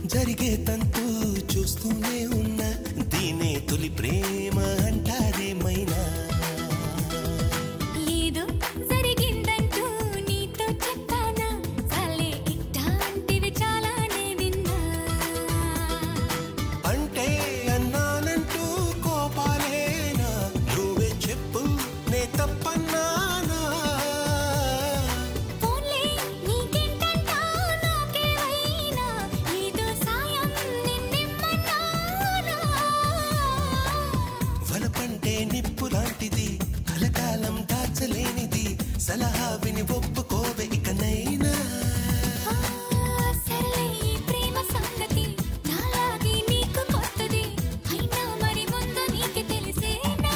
జరిగే తంతు చూస్తూనే ఉన్నా దీనే తొలి ప్రేమ అంటారేమైనా ఏదో జరిగిందంటూ నీతో చెప్పానా చాలే ఇట్లాంటివి చాలానే విన్నా అంటే అన్నానంటూ కోపాలేనా నువ్వే చెప్పు నే తప్పన్నానా పోన్లే నీకేంటంటా నాకేమైనా ఏదో సాయం నిన్నిమ్మన్నానా వలపంటే నిప్పు లాంటిది కలకాలం దాచలేనిది సలహా విని ఒప్పుకోవే ఇకనైనా ఆ, సర్లే ఈ ప్రేమ సంగతి నాలాగే నీకు కొత్తది అయినా మరి ముందు నీకు తెలిసేనా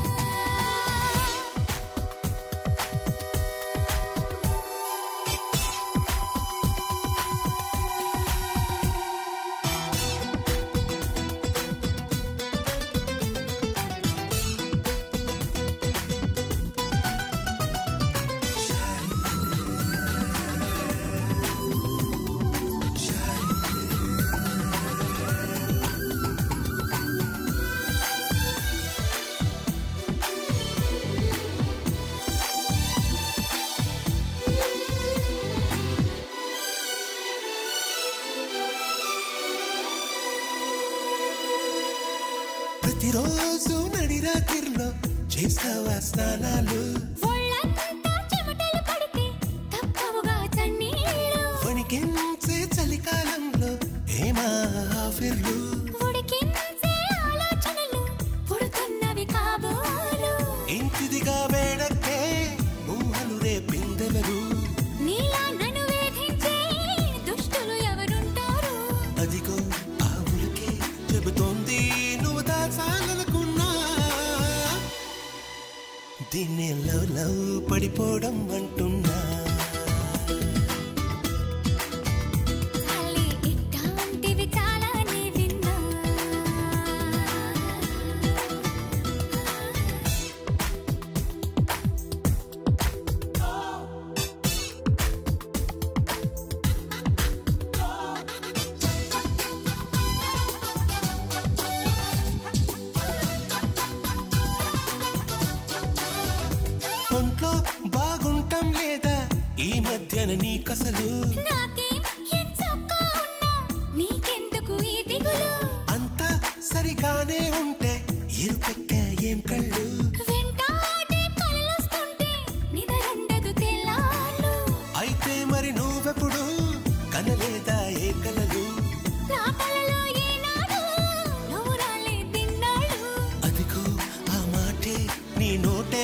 ప్రతిరోజు నడిరాత్రిలో చేస్తావా స్నానాలు ఒళ్ళంతా చెమటలు పడితే తప్పవుగా చన్నీళ్ళు వణికించే చలికాలంలో ఏమా ఆఫర్లు ఉడికించే ఆలోచనలు పుడుతున్నవి కాబోలు ఇంటిదిగా వేడక్కే ఊహలు రేపిందెవరు నీలా నన్ను వేధించే దుష్టులు ఎవరుంటారు అదిగో ఆ ఉలికే చెబుతోంది నువ్వు దాచాలనుకున్నా దీన్ని లవ్ లవ్ పడిపోవడం అంటున్నా చాలే ఇట్లాంటివి చాలానే విన్నా ఒంట్లో బాగుంటాం లేదా ఈ మధ్యన నీకసలు నాకేం ఎంచక్కా ఉన్నా నీకెందుకు ఈ దిగులు అంతా సరిగానే ఉంటే ఇరుపెక్క ఏం కళ్ళు వెంటాడే కలలొస్తుంటే నిదరుండదు తెల్లార్లు అయితే మరి నువ్వెప్పుడు కనలేదా ఏ కలలు నా కలలో ఏనాడు నువ్వు రాలేదిన్నాళ్ళు అదిగో ఆ మాటే నీ నోటే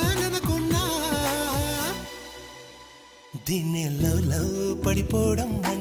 చెప్పించాలనుకున్నా దీన్ని లవ్ లవ్ పడిపోవడం